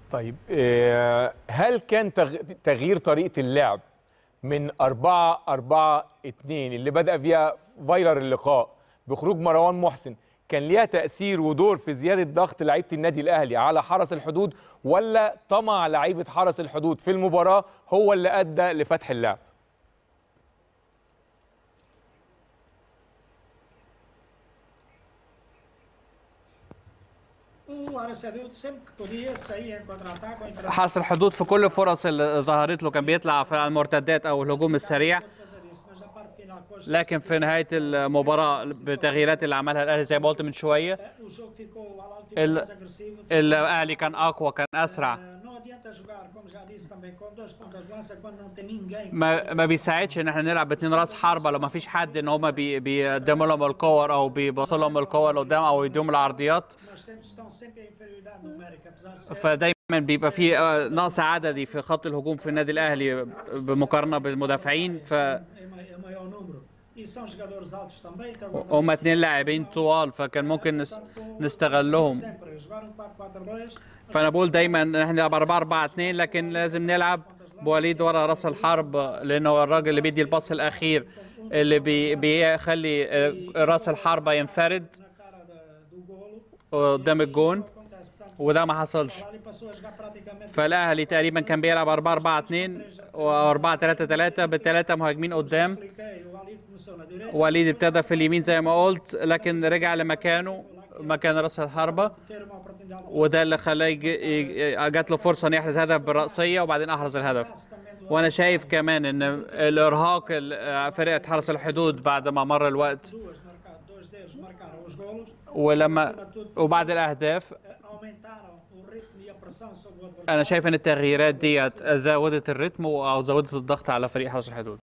طيب آه، هل كان تغ- تغيير طريقة اللعب من 4 4 2 اللي بدأ فيها فايلر اللقاء بخروج مروان محسن كان ليها تأثير ودور في زيادة ضغط لعيبة النادي الأهلي على حرس الحدود ولا طمع لعيبة حرس الحدود في المباراة هو اللي أدى لفتح اللعب؟ O Araçarudo sempre que podia saía em contra-ataque ou entrar حرس الحدود في كل الفرص اللي ظهرت له كان بيطلع في المرتدات او الهجوم السريع fazer isso, mas na parte final com as لكن في نهايه المباراه بالتغييرات اللي عملها الاهلي زي ما قلت من شويه o jogo ficou o Alan ficou ال- mais agressivo. الاهلي كان اقوى كان اسرع Eh, Não adianta jogar, como já disse também, com dois pontas de lança quando não tem ninguém. que ما ما بيساعدش ان احنا نلعب باتنين راس حربه لو ما فيش حد ان هم بي بيقدموا لهم الكور او بيبصوا لهم الكور لقدام او يديهم العرضيات Mas sempre estão sempre em inferioridade numérica, apesar de ser فدايما بيبقى في آه، نقص عددي في خط الهجوم في النادي الاهلي بمقارنه بالمدافعين ف é mai- é maior número. E são jogadores altos também. Então, هم اتنين لاعبين طوال فكان ممكن نس... نستغلهم sempre jogaram 4-4-2. فانا بقول دايما ان احنا نلعب 4 4 2 لكن لازم نلعب بوليد ورا راس الحرب لانه هو الراجل اللي بيدي الباص الاخير اللي بي بيخلي آه، راس الحربه ينفرد na cara da- do golo. قدام الجون Acontece, portanto, وده ما حصلش ali passou a jogar praticamente فالاهلي تقريبا كان بيلعب 4 4 2 و 4 3 3 بالثلاثه مهاجمين قدام expliquei, o Ali começou na direita, وليد ابتدى في اليمين زي ما قلت لكن رجع لمكانه مكان راس الحربه ter uma oportunidade وده اللي خلاه يجي- يجي- جات له فرصه انه يحرز هدف بالرأسيه وبعدين احرز الهدف também do وانا شايف كمان ان الارهاق ال- فرقه حرس الحدود بعد ما مر الوقت duas marcaram, dois deles marcaram os golos, ولما وبعد الاهداف eh, aumentaram o ritmo e a pressão sobre o adversário. انا شايف ان التغييرات ديت زودت الريتم او زودت الضغط على فريق حرس الحدود